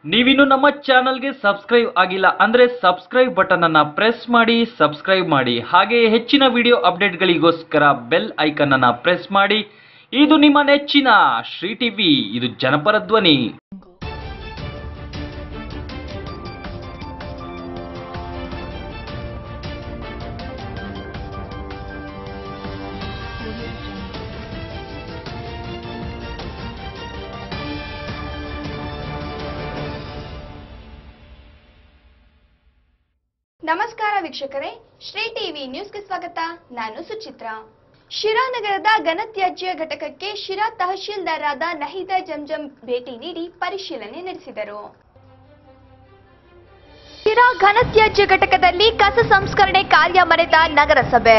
ನೀವಿನ್ನು ನಮ್ಮ ಚಾನಲ್ಗೆ ಸಬ್ಸ್ಕ್ರೈಬ್ ಆಗಿಲ್ಲ ಅಂದ್ರೆ ಸಬ್ಸ್ಕ್ರೈಬ್ ಬಟನ್ ಅನ್ನ ಪ್ರೆಸ್ ಮಾಡಿ ಸಬ್ಸ್ಕ್ರೈಬ್ ಮಾಡಿ ಹಾಗೆ ಹೆಚ್ಚಿನ ವಿಡಿಯೋ ಅಪ್ಡೇಟ್ಗಳಿಗೋಸ್ಕರ ಬೆಲ್ ಐಕನ್ ಅನ್ನ ಪ್ರೆಸ್ ಮಾಡಿ ಇದು ನಿಮ್ಮ ನೆಚ್ಚಿನ ಶ್ರೀ ಟಿವಿ ಇದು ಜನಪರ ಧ್ವನಿ ನಮಸ್ಕಾರ ವೀಕ್ಷಕರೇ ಶ್ರೀ ಟಿವಿ ನ್ಯೂಸ್ಗೆ ಸ್ವಾಗತ ನಾನು ಸುಚಿತ್ರ ಶಿರಾ ನಗರದ ಘನತ್ಯಾಜ್ಯ ಘಟಕಕ್ಕೆ ಶಿರಾ ತಹಶೀಲ್ದಾರ್ ಆದ ನಹಿದಾ ಜಂಜಂ ಭೇಟಿ ನೀಡಿ ಪರಿಶೀಲನೆ ನಡೆಸಿದರು ಶಿರಾ ಘನತ್ಯಾಜ್ಯ ಘಟಕದಲ್ಲಿ ಕಸ ಸಂಸ್ಕರಣೆ ಕಾರ್ಯ ಮರೆತ ನಗರಸಭೆ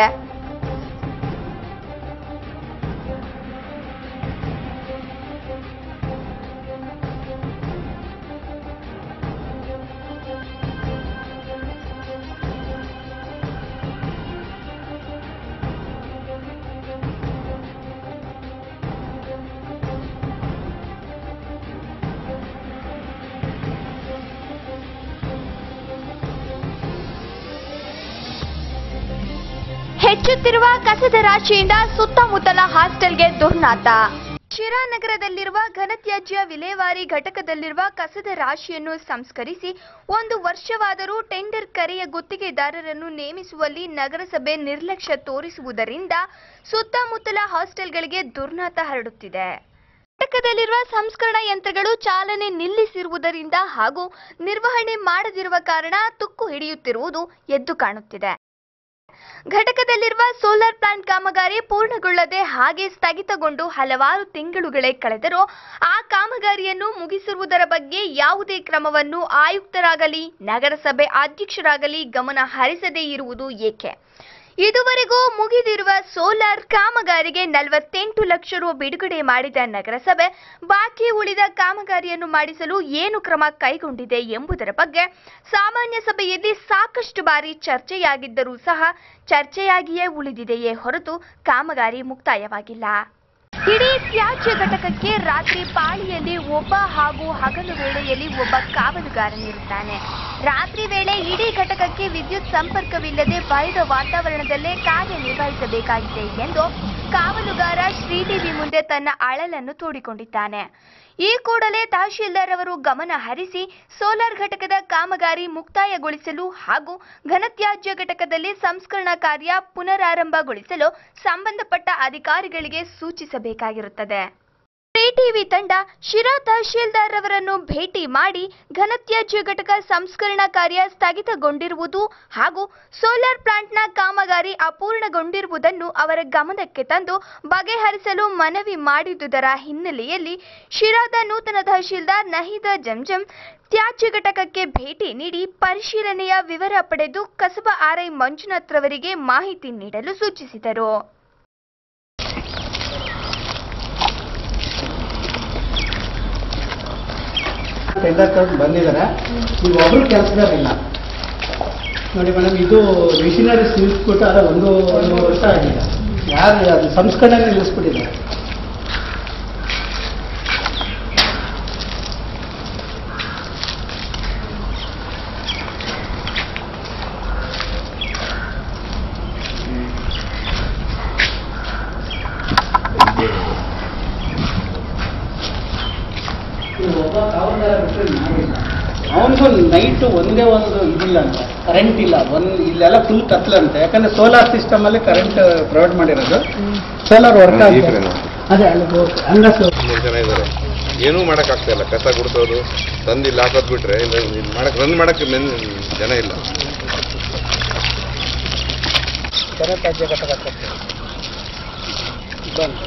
ಹೆಚ್ಚುತ್ತಿರುವ ಕಸದ ರಾಶಿಯಿಂದ ಸುತ್ತಮುತ್ತಲ ಹಾಸ್ಟೆಲ್ಗೆ ದುರ್ನಾತ ಶಿರಾ ನಗರದಲ್ಲಿರುವ ಘನತ್ಯಾಜ್ಯ ವಿಲೇವಾರಿ ಘಟಕದಲ್ಲಿರುವ ಕಸದ ರಾಶಿಯನ್ನು ಸಂಸ್ಕರಿಸಿ ಒಂದು ವರ್ಷವಾದರೂ ಟೆಂಡರ್ ಕರೆಯ ಗುತ್ತಿಗೆದಾರರನ್ನು ನೇಮಿಸುವಲ್ಲಿ ನಗರಸಭೆ ನಿರ್ಲಕ್ಷ್ಯ ತೋರಿಸುವುದರಿಂದ ಸುತ್ತಮುತ್ತಲ ಹಾಸ್ಟೆಲ್ಗಳಿಗೆ ದುರ್ನಾತ ಹರಡುತ್ತಿದೆ ಘಟಕದಲ್ಲಿರುವ ಸಂಸ್ಕರಣಾ ಯಂತ್ರಗಳು ಚಾಲನೆ ನಿಲ್ಲಿಸಿರುವುದರಿಂದ ಹಾಗೂ ನಿರ್ವಹಣೆ ಮಾಡದಿರುವ ಕಾರಣ ತುಕ್ಕು ಹಿಡಿಯುತ್ತಿರುವುದು ಎದ್ದು ಕಾಣುತ್ತಿದೆ ಘಟಕದಲ್ಲಿರುವ ಸೋಲಾರ್ ಪ್ಲಾಂಟ್ ಕಾಮಗಾರಿ ಪೂರ್ಣಗೊಳ್ಳದೆ ಹಾಗೆ ಸ್ಥಗಿತಗೊಂಡು ಹಲವಾರು ತಿಂಗಳುಗಳೇ ಕಳೆದರೂ ಆ ಕಾಮಗಾರಿಯನ್ನು ಮುಗಿಸಿರುವುದರ ಬಗ್ಗೆ ಯಾವುದೇ ಕ್ರಮವನ್ನು ಆಯುಕ್ತರಾಗಲಿ ನಗರಸಭೆ ಅಧ್ಯಕ್ಷರಾಗಲಿ ಗಮನ ಹರಿಸದೇ ಇರುವುದು ಏಕೆ ಇದುವರೆಗೂ ಮುಗಿದಿರುವ ಸೋಲಾರ್ ಕಾಮಗಾರಿಗೆ ನಲವತ್ತೆಂಟು ಲಕ್ಷ ರು ಬಿಡುಗಡೆ ಮಾಡಿದ ನಗರಸಭೆ ಬಾಕಿ ಉಳಿದ ಕಾಮಗಾರಿಯನ್ನು ಮಾಡಿಸಲು ಏನು ಕ್ರಮ ಕೈಗೊಂಡಿದೆ ಎಂಬುದರ ಬಗ್ಗೆ ಸಾಮಾನ್ಯ ಸಭೆಯಲ್ಲಿ ಸಾಕಷ್ಟು ಬಾರಿ ಚರ್ಚೆಯಾಗಿದ್ದರೂ ಸಹ ಚರ್ಚೆಯಾಗಿಯೇ ಉಳಿದಿದೆಯೇ ಹೊರತು ಕಾಮಗಾರಿ ಮುಕ್ತಾಯವಾಗಿಲ್ಲ ಇಡೀ ತ್ಯಾಜ್ಯ ಘಟಕಕ್ಕೆ ರಾತ್ರಿ ಪಾಳಿಯಲ್ಲಿ ಒಬ್ಬ ಹಾಗೂ ಹಗಲು ವೇಳೆಯಲ್ಲಿ ಒಬ್ಬ ಕಾವಲುಗಾರನಿರುತ್ತಾನೆ ರಾತ್ರಿ ವೇಳೆ ಇಡೀ ಘಟಕಕ್ಕೆ ವಿದ್ಯುತ್ ಸಂಪರ್ಕವಿಲ್ಲದೆ ಭಯದ ವಾತಾವರಣದಲ್ಲೇ ಕಾರ್ಯನಿರ್ವಹಿಸಬೇಕಾಗಿದೆ ಎಂದು ಕಾವಲುಗಾರ ಶ್ರೀದೇವಿ ಮುಂದೆ ತನ್ನ ಅಳಲನ್ನು ತೋಡಿಕೊಂಡಿದ್ದಾನೆ ಈ ಕೂಡಲೇ ತಹಶೀಲ್ದಾರ್ ಅವರು ಗಮನ ಹರಿಸಿ ಸೋಲಾರ್ ಘಟಕದ ಕಾಮಗಾರಿ ಮುಕ್ತಾಯಗೊಳಿಸಲು ಹಾಗೂ ಘನತ್ಯಾಜ್ಯ ಘಟಕದಲ್ಲಿ ಸಂಸ್ಕರಣಾ ಕಾರ್ಯ ಪುನರಾರಂಭಗೊಳಿಸಲು ಸಂಬಂಧಪಟ್ಟ ಅಧಿಕಾರಿಗಳಿಗೆ ಸೂಚಿಸಬೇಕಾಗಿರುತ್ತದೆ ಫ್ರೀ ಟಿವಿ ತಂಡ ಶಿರಾ ತಹಶೀಲ್ದಾರ್ ಅವರನ್ನು ಭೇಟಿ ಮಾಡಿ ಘನತ್ಯಾಜ್ಯ ಘಟಕ ಸಂಸ್ಕರಣಾ ಕಾರ್ಯ ಸ್ಥಗಿತಗೊಂಡಿರುವುದು ಹಾಗೂ ಸೋಲಾರ್ ಪ್ಲಾಂಟ್ನ ಕಾಮಗಾರಿ ಅಪೂರ್ಣಗೊಂಡಿರುವುದನ್ನು ಅವರ ಗಮನಕ್ಕೆ ತಂದು ಬಗೆಹರಿಸಲು ಮನವಿ ಮಾಡಿದುದರ ಹಿನ್ನೆಲೆಯಲ್ಲಿ ಶಿರಾದ ನೂತನ ತಹಶೀಲ್ದಾರ್ ನಹೀದಾ ಜಂಜಂ ತ್ಯಾಜ್ಯ ಘಟಕಕ್ಕೆ ಭೇಟಿ ನೀಡಿ ಪರಿಶೀಲನೆಯ ವಿವರ ಪಡೆದು ಕಸಬಾ ಆರ್ಐ ಮಂಜುನಾಥ್ ರವರಿಗೆ ಮಾಹಿತಿ ನೀಡಲು ಸೂಚಿಸಿದರು ಟೆಂಡರ್ ತಂದು ಬಂದಿದ್ದಾರೆ ನೀವು ಒಬ್ರು ಕೆಲಸದಾರಿಲ್ಲ ನೋಡಿ ಮೇಡಮ್ ಇದು ಮಿಷಿನರೀಸ್ ನಿಲ್ಲಿಸ್ಬಿಟ್ಟು ಅದ ಒಂದು ಒಂದು ವರ್ಷ ಆಗಿದೆ ಯಾರು ಅದು ಸಂಸ್ಕರಣೆ ನಿಲ್ಲಿಸ್ಬಿಟ್ಟಿದ್ದಾರೆ ಇದು ಒಬ್ಬ ಕಾವಲ್ಗಾರ ಬಿಟ್ಟರೆ ಮಾಡಿಲ್ಲ ಅವನಿಗೂ ನೈಟು ಒಂದೇ ಒಂದು ಇದಿಲ್ಲ ಅಂತ ಕರೆಂಟ್ ಇಲ್ಲ ಒಂದು ಇಲ್ಲೆಲ್ಲ ಫುಲ್ ಕತ್ಲಂತೆ ಯಾಕಂದ್ರೆ ಸೋಲಾರ್ ಸಿಸ್ಟಮ್ ಅಲ್ಲಿ ಕರೆಂಟ್ ಪ್ರೊವೈಡ್ ಮಾಡಿರೋದು ಸೋಲಾರ್ ವರ್ಕ್ ಈ ಆಗ್ತದೆ ಕಡೆನಾ? ಅದೇ ಅಲ್ಲಿ ಹೋಗ್- ಹಂಗಸು ಮೂರು ಜನ ಇದ್ದಾರೆ ಏನೂ ಮಾಡೋಕ್ಕಾಗ್ತಾ ಇಲ್ಲ ಕಸ ಗುಡಿಸೋದು ತಂದು ಇಲ್ಲಿ ಹಾಕೋದು ಬಿಟ್ರೆ ಇಲ್ಲ ಇಲ್ಲಿ ಮಾಡಕ್ ರನ್ ಮಾಡಕ್ಕೆ ಮೆನ್ ಜನ ಇಲ್ಲ ಘನತ್ಯಾಜ್ಯ ಘಟಕ ಕಟ್ಟಿ. ಬಂದು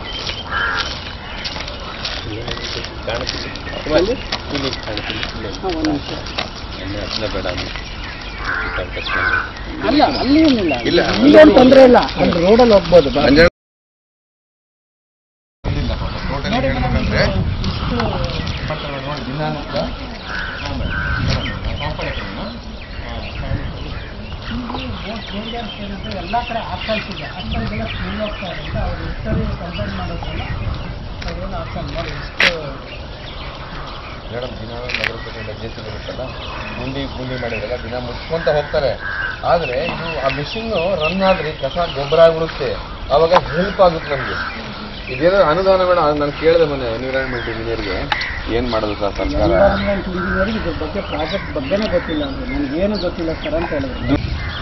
ಅಲ್ಲಿ? ಹಾ, ಒಂದು ನಿಮಿಷ ಅಲ್ಲ ಅಲ್ಲಿ ಏನಿಲ್ಲ ಇಲ್ಲ. ಇಲ್ಲೇನು ತೊಂದರೆ ಇಲ್ಲ ಅಲ್ಲಿ ರೋಡಲ್ಲಿ ಹೋಗ್ಬೋದು ಬಾ. ಅಂಜಾಣ ಎಲ್ಲ ಕಡೆ ಹಾಸ್ಟೆಲ್ಸ್ ಇದೆ ಹಾಸ್ಟೆಲ್ಗೆಲ್ಲ ಸ್ಮೆಲ್ ಹೋಗ್ತಾ ಇರುತ್ತೆ ಅವ್ರು ಹಿಸ್ಟರಿ ಕಂಪ್ಲೇಂಟ್ ಮಾಡೋದ್ರಲ್ಲ ಅವ್ರೇನು ಹಾಸ್ಟೆಲ್ ನೋಡಿ ಎಷ್ಟು ಮೇಡಮ್ ದಿನ ನಗರಸಭೆಯಿಂದ ಜೆ ಸಿ ಬರುತ್ತಲ್ಲ ಗುಂಡಿ ಗುಂಡಿ ಮಾಡಿದ್ರಲ್ಲ ದಿನ ಮುಚ್ಕೊಂತ ಹೋಗ್ತಾರೆ ಆದರೆ ಇದು ಆ ಮಿಷಿನ್ನು ರನ್ ಆದ್ರೆ ಕಸ ಗೊಬ್ಬರ ಆಗಿಬಿಡುತ್ತೆ ಆವಾಗ ಹೆಲ್ಪ್ ಆಗುತ್ತೆ ನಮಗೆ ಇದೇನೋ ಅನುದಾನ ಬೇಡ ನಾನು ಕೇಳಿದೆ ಮೊನ್ನೆ ಎನ್ವಿರಾನ್ಮೆಂಟ್ ಇಂಜಿನಿಯರ್ಗೆ ಏನು ಮಾಡೋದು ಸರ್ ಸರ್ಕಾರ ಎನ್ವೈರನ್ಮೆಂಟ್ ಇಂಜಿನಿಯರಿಂಗ್ ಇದ್ರ ಬಗ್ಗೆ ಪ್ರಾಜೆಕ್ಟ್ ಬಗ್ಗೆನೇ ಗೊತ್ತಿಲ್ಲ ಅಂದ್ರೆ ನನಗೇನು ಗೊತ್ತಿಲ್ಲ ಸರ್ ಅಂತ ಹೇಳಿದ್ರು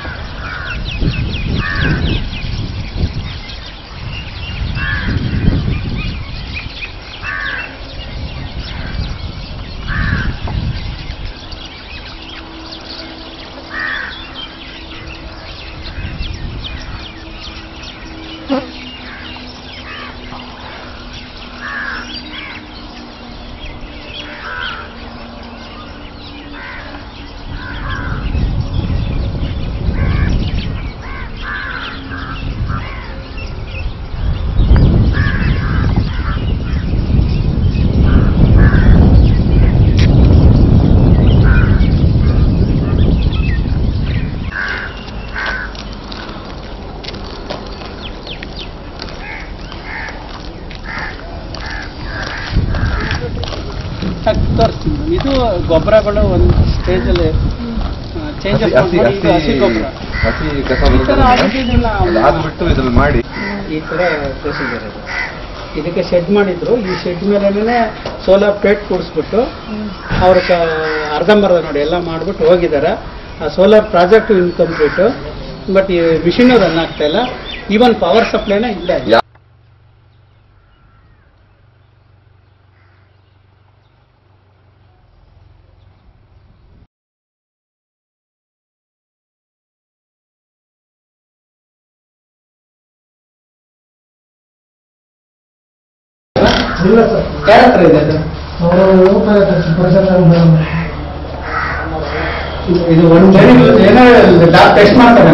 ತೋರಿಸ್ತೀನಿ ಇದು ಗೊಬ್ಬರಗಳು ಒಂದು ಸ್ಟೇಜಲ್ಲಿ ಚೇಂಜಸ್ ಹಸಿ ಹಸಿ ಹಸಿ ಗೊಬ್ಬರ ಹಸಿ ಕಸ ಈ ಥರ ಆಗಿದ್ದೆಲ್ಲ ಅದಾದ್ಬಿಟ್ಟು ಇದ್ರಲ್ಲಿ ಮಾಡಿ ಈ ಥರ ಪ್ರೊಸೀಜರ್ ಇದು ಇದಕ್ಕೆ ಶೆಡ್ ಮಾಡಿದ್ರು ಈ ಶೆಡ್ ಮೇಲೇ ಸೋಲಾರ್ ಪ್ಲೇಟ್ ಕೂಡಿಸ್ಬಿಟ್ಟು ಅವ್ರ ಕ ಅರ್ಧಂಬರ್ಧ ನೋಡಿ ಎಲ್ಲ ಮಾಡಿಬಿಟ್ಟು ಹೋಗಿದ್ದಾರೆ ಆ ಸೋಲಾರ್ ಪ್ರಾಜೆಕ್ಟ್ ಇನ್ಕಂಪ್ಲೀಟು ಬಟ್ ಈ ಮಿಷಿನ್ ರನ್ ಆಗ್ತಾ ಇಲ್ಲ ಈವನ್ ಪವರ್ ಸಪ್ಲೈನೇ ಇಲ್ಲ ಯಾ- ಯಾರ ಹತ್ರ ಇದೆ ಅದು? ಇದು ಒಂದು ಟೈಮ್ ಏನೋ ಡಾಕ್ ಟೆಸ್ಟ್ ಮಾಡ್ತಾರೆ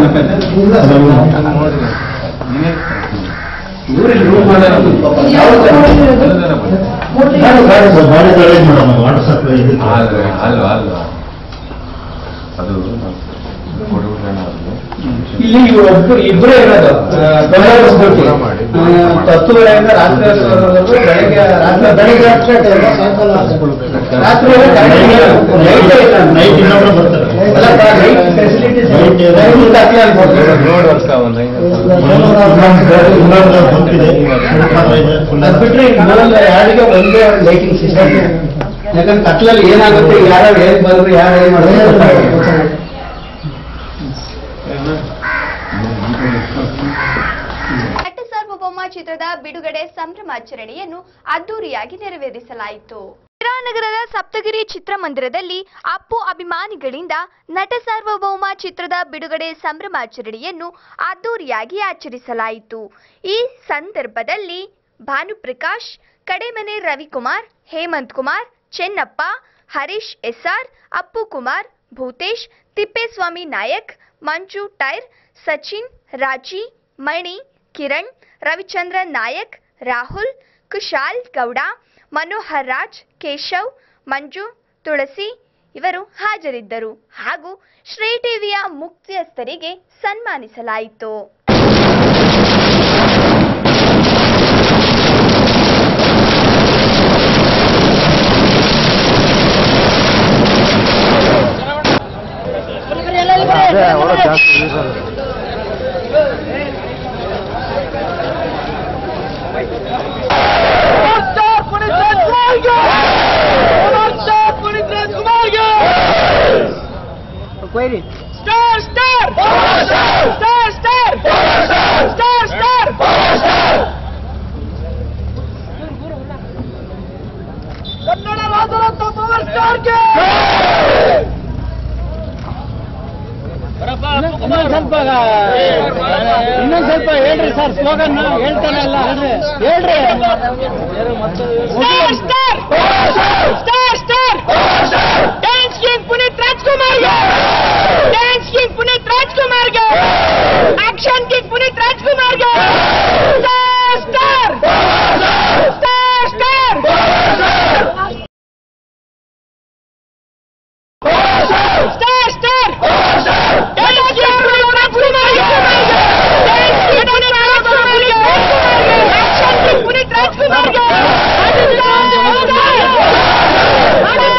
ಇವ್ರಿಗೆ ರೂಮ್ ಮಾಡೋದು ಪಾಪ ಯಾವ ಥರ? ಆದ್ರೆ ಅಲ್ವಾ ಅಲ್ವಾ ಅದು ಕೊಡ್ಬಿಟ್ರೆ ಅವ್ರಿಗೆ. ಇಲ್ಲಿ ಇವ್ರು ಒಬ್ರು ಇಬ್ಬರೇ ಇರೋದು ಆ, ಬೆಳಗ್ಗೆ ಹೊಸ್ಬಿಟ್ಟು. ಮಾಡಿ. ಆ, ಹತ್ತುವರೆಯಿಂದ ರಾತ್ರಿ ಹತ್ತುವರೆವರೆಗೂ ಬೆಳಗ್ಗೆ ರಾತ್ರಿ ಬೆಳಗ್ಗೆ ರಾತ್ರಿ ರಾತ್ರಿ ಎಲ್ಲ ಕರೆಂಟ್ ಇಲ್ಲ. ಲೈಟ್ ಇಲ್ಲ. ಅಲ್ಲ, ಲೈಟ್ ಫೆಸಿಲಿಟೀಸ್ ಇಲ್ಲ. ದಯವಿಟ್ಟು ಹಾಕಿ ಅಲ್ಲಿ ಕೊಡ್ತಾರೆ. ರೋಡ್ ವರ್ಷ ಒಂದು ಐದು ಅದ್ ಬಿಟ್ರೆ ಈಗ ಮನೆಯಲ್ಲಿ ಯಾರಿಗೆ ಒಂದೇ ಒಂದು ಲೈಟಿಂಗ್ ಸಿಸ್ಟಮ್ ಯಾಕಂದ್ರೆ ಕತ್ಲಲ್ಲಿ ಏನಾಗುತ್ತೆ ಯಾರು ಹೇಗ್ ಬಂದ್ರು ಯಾರು ಏನ್ ಮಾಡಿದ್ರು ಗೊತ್ತಾಗಲ್ಲ. ನಟ ಸಾರ್ವಭೌಮ ಚಿತ್ರದ ಬಿಡುಗಡೆ ಸಂಭ್ರಮಾಚರಣೆಯನ್ನು ಅದ್ದೂರಿಯಾಗಿ ನೆರವೇರಿಸಲಾಯಿತು ನಗರದ ಸಪ್ತಗಿರಿ ಚಿತ್ರಮಂದಿರದಲ್ಲಿ ಅಪ್ಪು ಅಭಿಮಾನಿಗಳಿಂದ ನಟ ಸಾರ್ವಭೌಮ ಚಿತ್ರದ ಬಿಡುಗಡೆ ಸಂಭ್ರಮಾಚರಣೆಯನ್ನು ಅದ್ದೂರಿಯಾಗಿ ಆಚರಿಸಲಾಯಿತು ಈ ಸಂದರ್ಭದಲ್ಲಿ ಭಾನುಪ್ರಕಾಶ್ ಕಡೆಮನೆ ರವಿಕುಮಾರ್ ಹೇಮಂತ್ ಕುಮಾರ್ ಚೆನ್ನಪ್ಪ ಹರೀಶ್ ಎಸ್ಆರ್ ಅಪ್ಪು ಕುಮಾರ್ ಭೂತೇಶ್ ತಿಪ್ಪೇಸ್ವಾಮಿ ನಾಯಕ್ ಮಂಜು ಟೈರ್ ಸಚಿನ್ ರಾಜಿ ಮಣಿ ಕಿರಣ್ ರವಿಚಂದ್ರನ್ ನಾಯಕ್ ರಾಹುಲ್ ಕುಶಾಲ್ ಗೌಡ ಮನೋಹರ್ ರಾಜ್ ಕೇಶವ್ ಮಂಜು ತುಳಸಿ ಇವರು ಹಾಜರಿದ್ದರು ಹಾಗೂ ಶ್ರೀ ಟಿವಿಯ ಮುಖ್ಯಸ್ಥರಿಗೆ ಸನ್ಮಾನಿಸಲಾಯಿತು ಸ್ವಲ್ಪ ಇನ್ನೊಂದ್ ಸ್ವಲ್ಪ ಹೇಳ್ರಿ ಸರ್ ಸ್ಲೋಗನ್ ಹೇಳ್ತಾನೆ ಅಲ್ಲ ಹೇಳ್ರಿ ಡ್ಯಾನ್ಸ್ ಕಿಂಗ್ ಪುನೀತ್ ರಾಜ್ಕುಮಾರ್ಗೆ ಡ್ಯಾನ್ಸ್ ಕಿಂಗ್ ಪುನೀತ್ ರಾಜ್ಕುಮಾರ್ಗೆ ಆಕ್ಷನ್ ಕಿಂಗ್ ಪುನೀತ್ ರಾಜ್ಕುಮಾರ್ಗೆ star star star star star star dance king Puneeth ರಾಜ್ಕುಮಾರ್ಗೆ ಡ್ಯಾನ್ಸ್ ಕಿಂಗ್ ಪುನೀತ್ ರಾಜ್ಕುಮಾರ್ಗೆ ಆಕ್ಷನ್ ಕಿಂಗ್ ಪುನೀತ್ ರಾಜ್ಕುಮಾರ್ಗೆ star star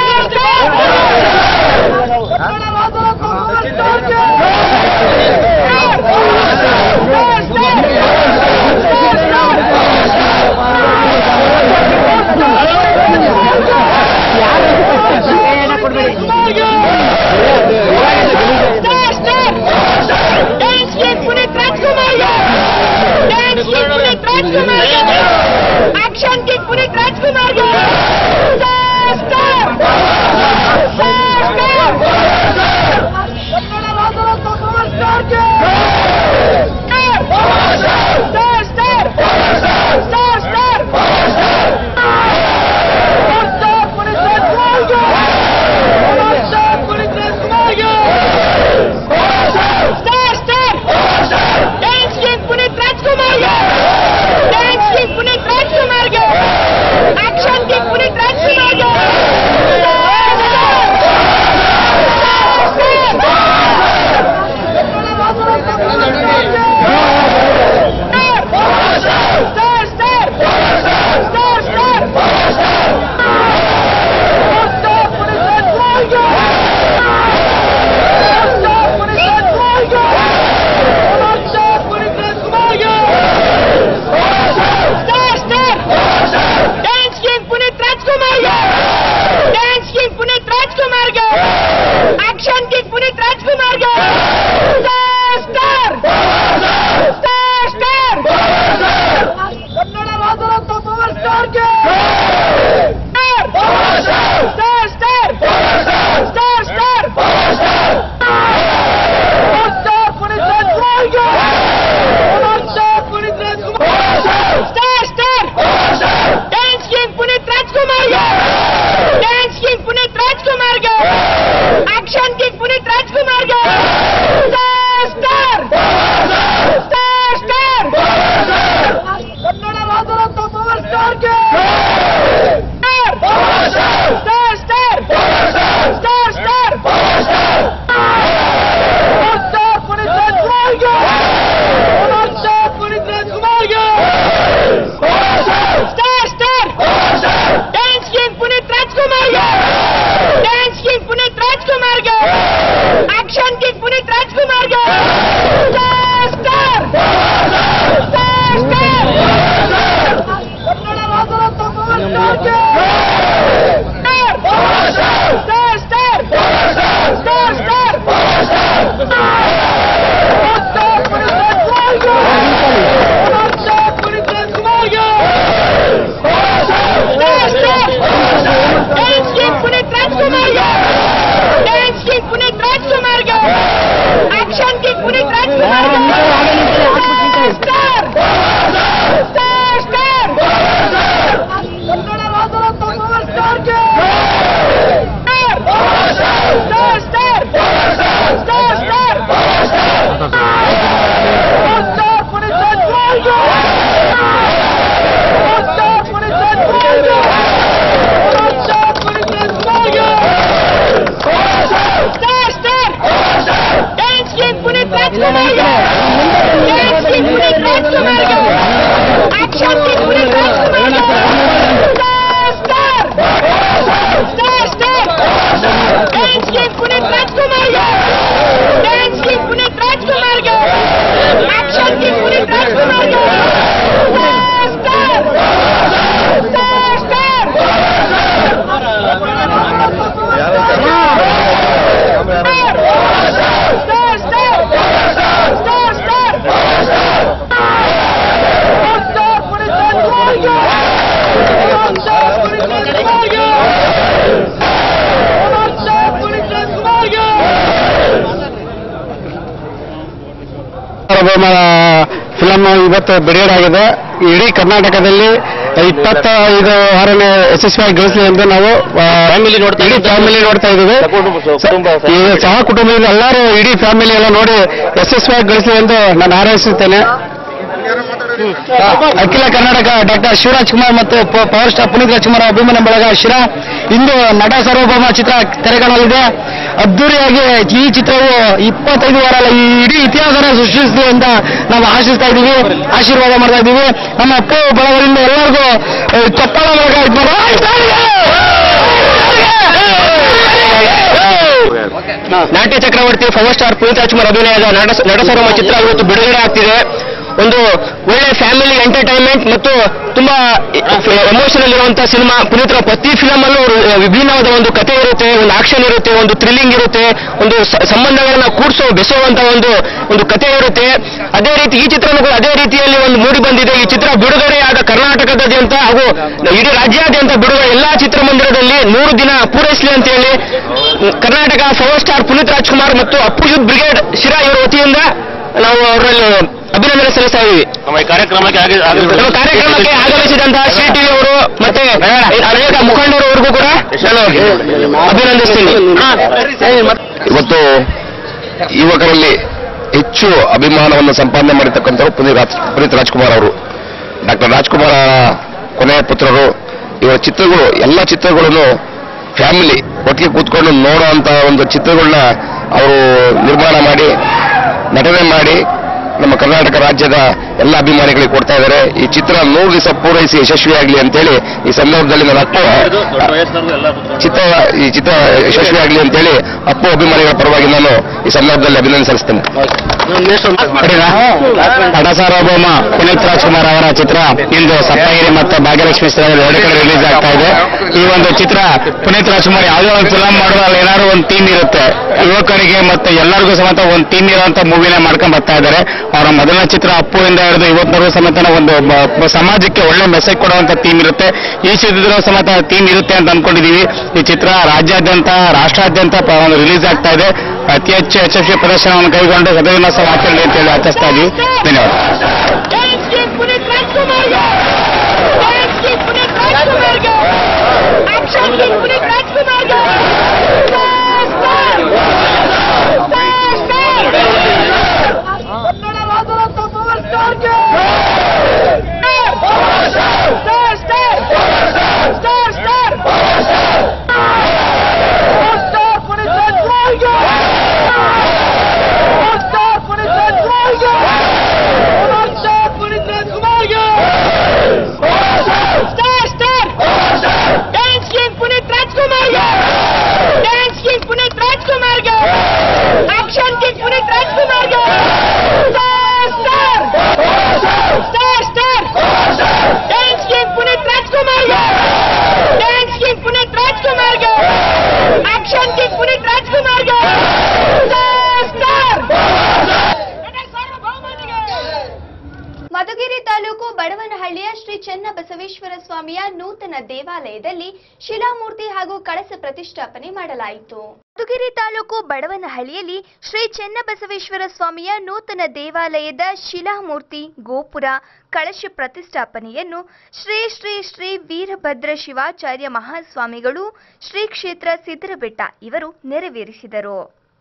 action king Puneeth Rajkumar ಗೆ star star star Kannada Rajyotsava power star ಗೆ star star star star star Puneeth Rajkumar ಗೆ star Puneeth Rajkumar ಗೆ star star dance king Puneeth Rajkumar ಗೆ dance king Puneeth Rajkumar ಗೆ action king Puneeth Rajkumar ಗೆ star star star star Kannada Rajyotsava power star ಗೆ star star star star star Puneeth Rajkumar ಗೆ star Puneeth Rajkumar ಗೆ star star dance king Puneeth Rajkumar ಗೆ ಡ್ಯಾನ್ಸ್ ಕಿಂಗ್ ಪುನೀತ್ ರಾಜ್ಕುಮಾರ್ ಗೆ ಆಕ್ಷನ್ ಕಿಂಗ್ ಪುನೀತ್ ರಾಜ್ಕುಮಾರ್ ಗೆ star star star Kannada Rajyotsava power star ಗೆ star star star star star Puneeth Rajkumar ಗೆ star Puneeth Rajkumar ಗೆ star Puneeth Rajkumar ಗೆ star star dance king Puneeth Rajkumar ಗೆ ಡ್ಯಾನ್ಸ್ ಕಿಂಗ್ ಪುನೀತ್ ರಾಜ್ಕುಮಾರ್ ಗೆ ಆಕ್ಷನ್ ಕಿಂಗ್ ಪುನೀತ್ ರಾಜ್ಕುಮಾರ್ ಗೆ star star star star dance king Puneeth Rajkumar ಗೆ ಡ್ಯಾನ್ಸ್ ಕಿಂಗ್ ಪುನೀತ್ ರಾಜ್ಕುಮಾರ್ ಗೆ ಆಕ್ಷನ್ ಕಿಂಗ್ ಪುನೀತ್ ರಾಜ್ಕುಮಾರ್ ಗೆ star star star star star star star star Puneeth Rajkumar ಗೆ ಸ್ಟಾರ್ ಪುನೀತ್ ರಾಜ್ಕುಮಾರ್ ಗೆ ಸ್ಟಾರ್ ಪುನೀತ್ ರಾಜ್ಕುಮಾರ್ ಗೆ ಸಾರ್ವಭೌಮ ಫಿಲಂ ಇವತ್ತು ಬಿಡುಗಡೆ ಆಗಿದೆ ಇಡೀ ಕರ್ನಾಟಕದಲ್ಲಿ ಇಪ್ಪತ್ತೈದು ಆರನೇ ಯಶಸ್ವಿಯಾಗಿ ಗಳಿಸಲಿ ಎಂದು ನಾವು ಫ್ಯಾಮಿಲಿ ನೋಡ್ತಾ ಇಡೀ ಫ್ಯಾಮಿಲಿ ನೋಡ್ತಾ ಇದ್ದೀವಿ ಈ ಸಹ ಕುಟುಂಬದಲ್ಲಿ ಎಲ್ಲರೂ ಇಡೀ ಫ್ಯಾಮಿಲಿ ಎಲ್ಲ ನೋಡಿ ಯಶಸ್ವಿಯಾಗಿ ಗಳಿಸಲಿ ಎಂದು ನಾನು ಹಾರೈಸುತ್ತೇನೆ ಅಖಿಲ ಕರ್ನಾಟಕ ಡಾಕ್ಟರ್ ಶಿವರಾಜ್ ಕುಮಾರ್ ಮತ್ತು ಪ- ಪವರ್ ಸ್ಟಾರ್ ಪುನೀತ್ ರಾಜ್ಕುಮಾರ್ ಅಭಿಮಾನ ಬಳಗ ಶಿರಾ ಇಂದು ನಟ ಸಾರ್ವಭೌಮ ಚಿತ್ರ ತೆರೆಕಾಣಲಿದೆ ಅದ್ದೂರಿಯಾಗಿ ಈ ಚಿತ್ರವು ಇಪ್ಪತ್ತೈದು ವಾರ ಅಲ್ಲ, ಈ ಇಡೀ ಇತಿಹಾಸನ ಸೃಷ್ಟಿಸಲಿ ಅಂತ ನಾವು ಆಶಿಸ್ತಾ ಇದ್ದೀವಿ ಆಶೀರ್ವಾದ ಮಾಡ್ತಾ ಇದ್ದೀವಿ ನಮ್ಮ ಅಪ್ಪ ಬಳಗದಿಂದ ಎಲ್ಲರಿಗೂ ಆ, ಚಪ್ಪಾಳ ಮೂಲಕ ಇದ್ ಮಾಡಿ- ನಾಟ್ಯ ಚಕ್ರವರ್ತಿ ಪವರ್ ಸ್ಟಾರ್ ಪುನೀತ್ ರಾಜ್ಕುಮಾರ್ ಅಭಿನಯದ ನಟ ನಟಸರ್ವಮ ಚಿತ್ರ ಇವತ್ತು ಬಿಡುಗಡೆ ಆಗ್ತಿದೆ ಒಂದು ಒಳ್ಳೆ ಫ್ಯಾಮಿಲಿ ಎಂಟರ್ಟೈನ್ಮೆಂಟ್ ಮತ್ತು ತುಂಬಾ ಎಮೋಷನಲ್ ಇರುವಂತಹ ಸಿನಿಮಾ ಪುನೀತ್ರ ಪ್ರತಿ ಫಿಲಮ್ ಅಲ್ಲೂ ಅವ್ರು ವಿಭಿನ್ನವಾದ ಒಂದು ಕಥೆ ಇರುತ್ತೆ ಒಂದು ಆಕ್ಷನ್ ಇರುತ್ತೆ ಒಂದು ಥ್ರಿಲ್ಲಿಂಗ್ ಇರುತ್ತೆ ಒಂದು ಸ- ಸಂಬಂಧಗಳನ್ನ ಕೂಡಿಸೋ ಬೆಸೆಯುವಂತ ಒಂದು ಒಂದು ಕಥೆ ಇರುತ್ತೆ ಅದೇ ರೀತಿ ಈ ಚಿತ್ರನೂ ಕೂಡ ಅದೇ ರೀತಿಯಲ್ಲಿ ಒಂದು ಮೂಡಿ ಬಂದಿದೆ ಈ ಚಿತ್ರ ಬಿಡುಗಡೆಯಾದ ಕರ್ನಾಟಕದಾದ್ಯಂತ ಹಾಗೂ ಇಡೀ ರಾಜ್ಯಾದ್ಯಂತ ಬಿಡುಗಡೆ ಎಲ್ಲಾ ಚಿತ್ರಮಂದಿರದಲ್ಲಿ ನೂರು ದಿನ ಪೂರೈಸಲಿ ಅಂತ ಹೇಳಿ ಕರ್ನಾಟಕ ಪವರ್ ಸ್ಟಾರ್ ಪುನೀತ್ ರಾಜ್ಕುಮಾರ್ ಮತ್ತು ಅಪ್ಪುಜುತ್ ಬ್ರಿಗೇಡ್ ಶಿರಾ ಇವರ ವತಿಯಿಂದ ನಾವು ಅವರಲ್ಲಿ ಅಭಿನಂದನೆ ಸಲ್ಲಿಸ್ತಾ ಇದ್ದೀವಿ ನಮ್ಮ ಈ ಕಾರ್ಯಕ್ರಮಕ್ಕೆ ಆಗಿ- ಆಗಿ- ನಮ್ಮ ಕಾರ್ಯಕ್ರಮಕ್ಕೆ ಆಗಮಿಸಿದಂತಹ ಶ್ರೀ ಟಿವಿ ಅವರು ಮತ್ತೆ ಅನೇಕ ಮುಖಂಡರವರೆಗೂ ಕೂಡ ನಾನು ಅಭಿನಂದಿಸ್ತೀನಿ ಇವತ್ತು ಯುವಕರಲ್ಲಿ ಹೆಚ್ಚು ಅಭಿಮಾನವನ್ನು ಸಂಪಾದನೆ ಮಾಡಿರ್ತಕ್ಕಂಥವ್ರು ಪುನೀತ್ ರಾಜ್ ಪುನೀತ್ ರಾಜ್ಕುಮಾರ್ ಅವರು ಡಾಕ್ಟರ್ ರಾಜ್ಕುಮಾರ್ ಅವರ ಕೊನೆಯ ಪುತ್ರರು ಇವರ ಚಿತ್ರಗಳು ಎಲ್ಲ ಚಿತ್ರಗಳನ್ನು ಫ್ಯಾಮಿಲಿ ಒಟ್ಟಿಗೆ ಕೂತ್ಕೊಂಡು ನೋಡುವಂತ ಒಂದು ಚಿತ್ರಗಳನ್ನ ಅವರು ನಿರ್ಮಾಣ ಮಾಡಿ ನಟನೆ ಮಾಡಿ ನಮ್ಮ ಕರ್ನಾಟಕ ರಾಜ್ಯದ ಎಲ್ಲ ಅಭಿಮಾನಿಗಳಿಗೆ ಕೊಡ್ತಾ ಇದ್ದಾರೆ ಈ ಚಿತ್ರ ನೂರು ದಿವಸ ಪೂರೈಸಿ ಯಶಸ್ವಿಯಾಗಲಿ ಅಂತೇಳಿ ಈ ಸಂದರ್ಭದಲ್ಲಿ ನನ್ನ ಅಪ್ಪ ಚಿತ್ರ ಈ ಚಿತ್ರ ಯಶಸ್ವಿಯಾಗಲಿ ಅಂತೇಳಿ ಅಪ್ಪು ಅಭಿಮಾನಿಗಳ ಪರವಾಗಿ ನಾನು ಈ ಸಂದರ್ಭದಲ್ಲಿ ಅಭಿನಂದನೆ ಸಲ್ಲಿಸ್ತೇನೆ ನಟ ಸಾರ್ವಭೌಮ ಪುನೀತ್ ರಾಜ್ಕುಮಾರ್ ಅವರ ಚಿತ್ರ ಇಂದು ಸಪ್ತಗಿರಿ ಮತ್ತು ಭಾಗ್ಯಲಕ್ಷ್ಮಿ ಸ್ಥಳದಲ್ಲಿ ಎರಡು ಕಡೆ ರಿಲೀಸ್ ಆಗ್ತಾ ಇದೆ ಈ ಒಂದು ಚಿತ್ರ ಪುನೀತ್ ರಾಜ್ಕುಮಾರ್ ಯಾವುದೇ ಒಂದು ಫಿಲಂ ಮಾಡುವಾಗ ಏನಾದ್ರು ಒಂದು ಥೀಮ್ ಇರುತ್ತೆ ಯುವಕರಿಗೆ ಮತ್ತೆ ಎಲ್ಲರಿಗೂ ಸಮೇತ ಒಂದು ಥೀಮ್ ಇರುವಂತ ಮೂವಿನ ಮಾಡ್ಕೊಂಡ್ ಬರ್ತಾ ಇದ್ದಾರೆ ಅವರ ಮೊದಲನೇ ಚಿತ್ರ ಅಪ್ಪು ಇಂದ ಹಿಡಿದು ಇವತ್ತಿನವರೆಗೂ ಸಮೇತ ಒಂದು ಬ- ಬ- ಸಮಾಜಕ್ಕೆ ಒಳ್ಳೆ ಮೆಸೇಜ್ ಕೊಡುವಂತ ಥೀಮ್ ಇರುತ್ತೆ ಈ ಚಿತ್ರದಲ್ಲೂ ಸಮೇತ ಥೀಮ್ ಇರುತ್ತೆ ಅಂತ ಅನ್ಕೊಂಡಿದೀವಿ ಈ ಚಿತ್ರ ರಾಜ್ಯಾದ್ಯಂತ ರಾಷ್ಟ್ರಾದ್ಯಂತ ಪ- ಒಂದು ರಿಲೀಸ್ ಆಗ್ತಾ ಇದೆ ಅತಿ ಹೆಚ್ಚು ಯಶಸ್ವಿ ಪ್ರದರ್ಶನವನ್ನು ಕೈಗೊಂಡು ಸದವಿನ್ಯಾಸ ಆಚರಣೆ ಅಂತ ಹೇಳಿ ಆಚರಿಸ್ತಾ ಇದ್ದೀವಿ ಧನ್ಯವಾದ Dance King Puneet Rajkumar ga! Dance King Puneet Rajkumar ga! Action King Puneet Rajkumar ga! Star! ಪ್ರತಿಷ್ಠಾಪನೆ ಮಾಡಲಾಯಿತು ಮಧುಗಿರಿ ತಾಲೂಕು ಬಡವನಹಳ್ಳಿಯಲ್ಲಿ ಶ್ರೀ ಚೆನ್ನಬಸವೇಶ್ವರ ಸ್ವಾಮಿಯ ನೂತನ ದೇವಾಲಯದ ಶಿಲಾಮೂರ್ತಿ ಗೋಪುರ ಕಳಶ ಪ್ರತಿಷ್ಠಾಪನೆಯನ್ನು ಶ್ರೀ ಶ್ರೀ ಶ್ರೀ ವೀರಭದ್ರ ಶಿವಾಚಾರ್ಯ ಮಹಾಸ್ವಾಮಿಗಳು ಶ್ರೀ ಕ್ಷೇತ್ರ ಸಿದ್ದರಬೆಟ್ಟ ಇವರು ನೆರವೇರಿಸಿದರು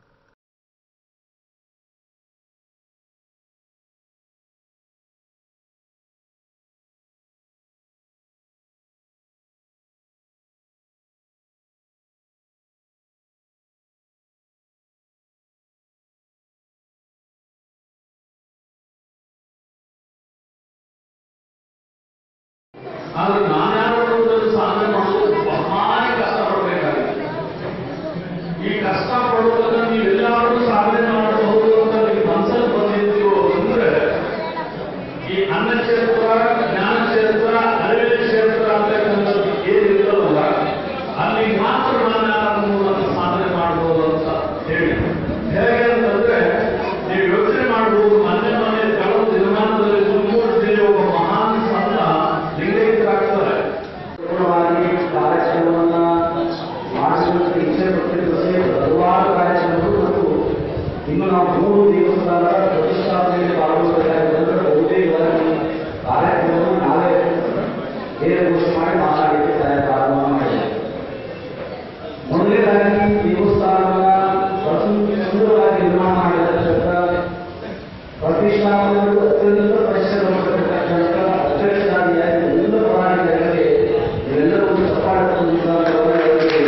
ಆದ್ರೆ ನಾನ್ಯಾರು ಸಾಧನೆ ಮಾಡೋದು ಭಾರಿ ಕಷ್ಟಪಡಬೇಕಾಗಿದೆ ಈ ಕಷ್ಟ ಪಡುವುದನ್ನ ನೀವೆಲ್ಲರೂ ಸಾಧನೆ ಮಾಡಬಹುದು ಅಂತ ನೀವು ಮನಸ್ಸಲ್ಲಿ ಬಂದಿದ್ದೀವೋ ಅಂದ್ರೆ ಈ ಅನ್ನ ಕ್ಷೇತ್ರ ಜ್ಞಾನ ಕ್ಷೇತ್ರ ಅರಿವಿನ ಕ್ಷೇತ್ರ ಅಂತಕ್ಕಂಥದ್ದು ಏನಿಲ್ಲವಲ್ಲ ಅಲ್ಲಿ ಮಾತ್ರ ನಾನು ಮೂಲಕ ಸಾಧನೆ ಮಾಡಬಹುದು ಅಂತ ಹೇಳಿ ಹೇಗೆ ಅಂತಂದ್ರೆ ನೀವು ಯೋಚನೆ ಮಾಡಬಹುದು ಮೊನ್ನೆ ಮೊನ್ನೆ ಕಳೆದ ದಿನಮಾನದಲ್ಲಿ ತುಮಕೂರು ಜಿಲ್ಲೆ ಒಬ್ಬ ಮಹಾನ್ ಸಂತ ಲಿಂಗೈಕ್ಯರಾಗ್ತಾರೆ ಪೂರ್ಣವಾಗಿ ಕಾರ್ಯಕ್ರಮವನ್ನ ಮಾಡಿಸುವಂತ ಇಚ್ಛೆ ಪಟ್ಟಿರುತ್ತದೆ ಹಲವಾರು ಕಾರ್ಯಕ್ರಮಗಳು ಮತ್ತು ಇನ್ನು ನಾವು ಮೂರು ದಿವಸಗಳ ಪ್ರತಿಷ್ಠಾಪನೆಯಲ್ಲಿ ಪಾಲ್ಗೊಳ್ಳಬೇಕಾಗಿದ್ದರೆ ಬಹುತೇಕವಾಗಿ ಕಾರ್ಯಕ್ರಮವನ್ನು ನಾವೇ ಬೇರೆ ಘೋಷಣೆ ಮಾಡಿ ಮಾತಾಡಲಿಕ್ಕೆ ತಯಾರಿ ಪ್ರಾರಂಭ ಮಾಡಿದ್ದೇವೆ ಮೊದಲನೇದಾಗಿ ದೇವಸ್ಥಾನವನ್ನ ಪ್ರತಿ ಸುಂದರವಾಗಿ ನಿರ್ಮಾಣ ಮಾಡಿರ್ತಕ್ಕಂಥ ಪ್ರತಿಷ್ಠಾಪನೆಗಳು ಅತ್ಯಂತ ಪರಿಶ್ರಮ ಪಟ್ಟಿರ್ತಕ್ಕಂಥ ಅಧ್ಯಕ್ಷರಾದಿಯಾಗಿ ಎಲ್ಲ ಪುರಾಣಿಕರಿಗೆ ಇವೆಲ್ಲರೂ ಒಂದು ಚಪ್ಪಾಳೆ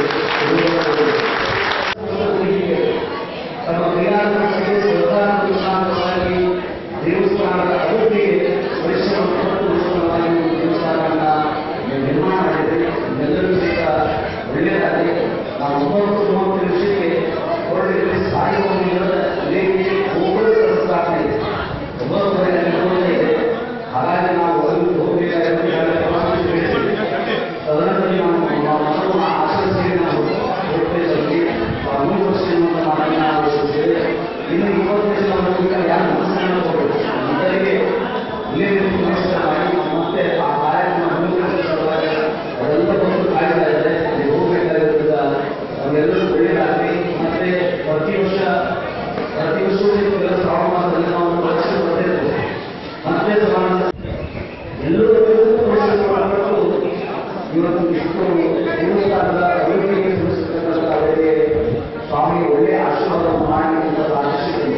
ತಮ್ಮ ಕ್ರಿಯಾತ್ಮಕತೆಗೆ ಶ್ರದ್ಧಾನುಸಾರವಾಗಿ ದೇವಸ್ಥಾನದ ಅಭಿವೃದ್ಧಿಗೆ ಪರಿಶ್ರಮ ಪಟ್ಟು ಉತ್ತಮವಾಗಿ ಒಂದು ದೇವಸ್ಥಾನವನ್ನ ನಿರ್ಮಾಣ ಮಾಡಿದೆ ಎಲ್ಲರೂ ಸಹಿತ ಒಳ್ಳೆಯದಾಗಿ ನಾವು ಒಂಬತ್ತು ಮೂವತ್ತು ನಿಮಿಷಕ್ಕೆ ಹೊರಟಿದ್ರೆ ಸಾಯುವ ಲೇಖಿ ಒಬ್ಬರು ಸ್ಥಾಪನೆ ಇದೆ ಒಂಬತ್ತುವರೆ ನಿರ್ಮಾಣ ಇದೆ ಹಾಗಾಗಿ ನಾವು ಒಂದು ಹೋಗಬೇಕಾಗಿರುವ ತದನಂತರ ನಾವು ಮನವನ್ನು ಆಚರಿಸಿ ನಾವು ಹೋಗ್ತೇವೆ ಮೂರು ವರ್ಷದಿಂದ ಮಾಡಿ ನಾವು ಆಚರಿಸಿದ್ದೇವೆ ಇನ್ನು ಇಪ್ಪತ್ತು ವರ್ಷ ನಾವು ಯಾರು ಮನಸ್ಸನ್ನು ಹೋಗಬೇಕು ಮೊದಲಿಗೆ ಇಲ್ಲೇ ನಿಂತು ನಮಸ್ಕಾರ ಮಾಡಿ ಮತ್ತೆ ಆ ಕಾರ್ಯಕ್ರಮ ಮುಂದುವರಿಸುವಾಗ ಅದೆಲ್ಲ ಬಂದು ಕಾಯ್ತಾ ಇದೆ ನೀವು ಹೋಗಬೇಕಾಗಿರೋದ್ರಿಂದ ಅವರೆಲ್ಲರೂ ಒಳ್ಳೆಯದಾಗಲಿ ಮತ್ತೆ ಪ್ರತಿ ವರ್ಷ ಪ್ರತಿ ವರ್ಷವೂ ಎಲ್ಲ ಶ್ರಾವಣ ಮಾಸದಲ್ಲಿ ನಾವು ಒಂದು ವರ್ಷ ಬರ್ತಿರ್ತೇವೆ ಮತ್ತೆ ಸಮಾನ ಎಲ್ಲರೂ ಮಾಡಿಕೊಂಡು ಇವತ್ತು ಇಷ್ಟು ದೇವಸ್ಥಾನದ ಅಭಿವೃದ್ಧಿಗೆ ಶ್ರಮಿಸತಕ್ಕಂಥ ಅವರಿಗೆ ಸ್ವಾಮಿ ಒಳ್ಳೆಯ ಆಶೀರ್ವಾದವನ್ನು ಮಾಡಿ ಅಂತ ಪ್ರಾರ್ಥಿಸುತ್ತೇನೆ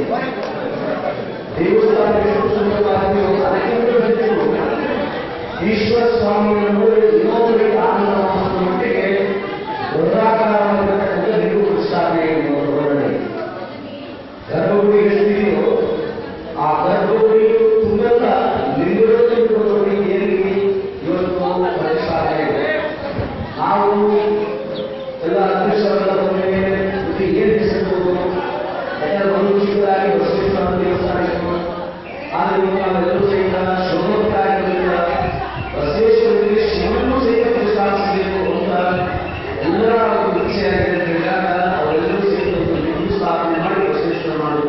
ದೇವಸ್ಥಾನಕ್ಕೆ ಸುಂದರವಾಗಿ ಅದಕ್ಕಿಂತ ಹೆಚ್ಚು ಈಶ್ವರ ಸ್ವಾಮಿಯನ್ನು ಇನ್ನೊಬ್ಬರಿಗೆ ಆನಂದ ಮಟ್ಟಿಗೆ ವೃದ್ಧಾಕಾರವಾಗಿರತಕ್ಕಂಥ ನೀವು ಪ್ರತಿಷ್ಠಾಪನೆ ಹೊರಗಡೆ ಗರ್ಭಗುಡಿ ಎಷ್ಟಿದೆಯೋ ಆ ಗರ್ಭಗುಡಿಯು ತುಂಬೆಲ್ಲ ನಿರ್ವಿರೋಧಿ ಏನಿಗೆ ಇವತ್ತು ಪ್ರತಿಷ್ಠಾಪನೆ ಇದೆ ನಾವು ಎಲ್ಲ ಅಧ್ಯಕ್ಷರೆಲ್ಲ ಬಂದ ಮೇಲೆ ಇದು ಏನು ಹೆಸರು ಯಾಕಂದ್ರೆ ಒಂದು ವಿಷಯವಾಗಿ ಬಸವೇಶ್ವರ ದೇವಸ್ಥಾನ ಇತ್ತು ಆದರೆ ಇವತ್ತು ನಾವೆಲ್ಲರೂ ಸಹಿತ ಶೋಭಕ್ಕಾಗಿರಲಿಲ್ಲ ಬಸವೇಶ್ವರರಿಗೆ ಶಿವನೂ ಸಹಿತ ಪ್ರತಿಷ್ಠಾಪಿಸಬೇಕು ಅಂತ ಎಲ್ಲರ ಒಂದು ಇಚ್ಛೆಯಾಗಿದೆ ಅಂತ ಹೇಳಿದಾಗ ಅವರೆಲ್ಲರೂ ಸಹಿತ ಒಂದು ಹಿಂದೂ ಸ್ಥಾಪನೆ ಮಾಡಿ ಬಸವೇಶ್ವರ ಮಾಡುವುದು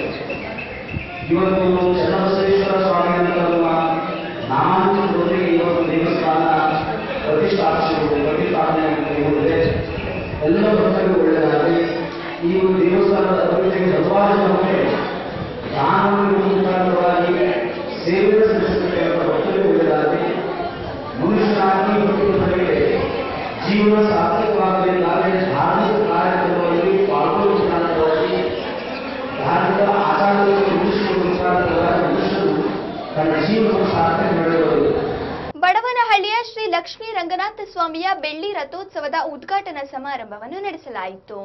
ಇವತ್ತು ಚನ್ನಬಸವೇಶ್ವರ ಸ್ವಾಮಿ ಅಂತಲ್ಲ ನಾನು ಜೊತೆಗೆ ಇವತ್ತು ದೇವಸ್ಥಾನ ಪ್ರತಿಷ್ಠಾಪಿಸಿರುವುದು ಪ್ರತಿಷ್ಠಾಪನೆ ಆಗಿರುವುದೇ ಎಲ್ಲ ಭಕ್ತರಿಗೂ ಒಳ್ಳೆಯದಾಗಲಿ ಈ ಒಂದು ದೇವಸ್ಥಾನದ ಅಭಿವೃದ್ಧಿಗೆ ಹಲವಾರು ಜನಕ್ಕೆ ದಾನವನ್ನು ಮುಖಾಂತರವಾಗಿ ಸೇವೆ ಸಲ್ಲಿಸತಕ್ಕಂಥ ಭಕ್ತರಿಗೂ ಒಳ್ಳೆಯದಾಗಲಿ ಮನುಷ್ಯನಾಗಿ ಬದುಕುವುದರಿಗೆ ಜೀವನ ಸಾರ್ಥಕವಾಗಬೇಕಾದರೆ ಧಾರ್ಮಿಕ ಕಾರ್ಯಕ್ರಮಗಳಲ್ಲಿ ಪಾಲ್ಗೊಳ್ಳುವ ಮುಖಾಂತರವಾಗಿ ಧಾರ್ಮಿಕ ಆಚಾರಗಳನ್ನು ರೂಪಿಸಿಕೊಳ್ಳುವ ಮುಖಾಂತರವಾಗಿ ಮನುಷ್ಯನು ತನ್ನ ಜೀವನವನ್ನು ಸಾರ್ಥಕ ಮಾಡಬಹುದು ಬಡವನಹಳ್ಳಿಯ ಶ್ರೀ ಲಕ್ಷ್ಮೀ ರಂಗನಾಥ ಸ್ವಾಮಿಯ ಬೆಳ್ಳಿ ರಥೋತ್ಸವದ ಉದ್ಘಾಟನಾ ಸಮಾರಂಭವನ್ನು ನಡೆಸಲಾಯಿತು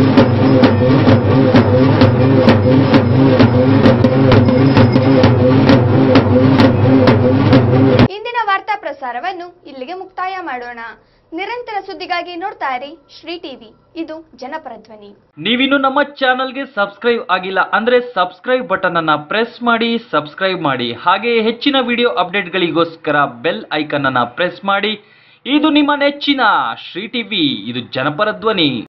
Thank you. ವಾರ್ತಾ ಪ್ರಸಾರವನ್ನು ಇಲ್ಲಿಗೆ ಮುಕ್ತಾಯ ಮಾಡೋಣ ನಿರಂತರ ಸುದ್ದಿಗಾಗಿ ನೋಡ್ತಾ ಇರಿ ಶ್ರೀ ಟಿವಿ ಇದು ಜನಪರ ಧ್ವನಿ ನೀವಿನ್ನು ನಮ್ಮ ಚಾನಲ್ಗೆ ಸಬ್ಸ್ಕ್ರೈಬ್ ಆಗಿಲ್ಲ ಅಂದ್ರೆ ಸಬ್ಸ್ಕ್ರೈಬ್ ಬಟನ್ ಅನ್ನ ಪ್ರೆಸ್ ಮಾಡಿ ಸಬ್ಸ್ಕ್ರೈಬ್ ಮಾಡಿ ಹಾಗೆ ಹೆಚ್ಚಿನ ವಿಡಿಯೋ ಅಪ್ಡೇಟ್ಗಳಿಗೋಸ್ಕರ ಬೆಲ್ ಐಕನ್ ಅನ್ನ ಪ್ರೆಸ್ ಮಾಡಿ ಇದು ನಿಮ್ಮ ನೆಚ್ಚಿನ ಶ್ರೀ ಟಿವಿ ಇದು ಜನಪರ ಧ್ವನಿ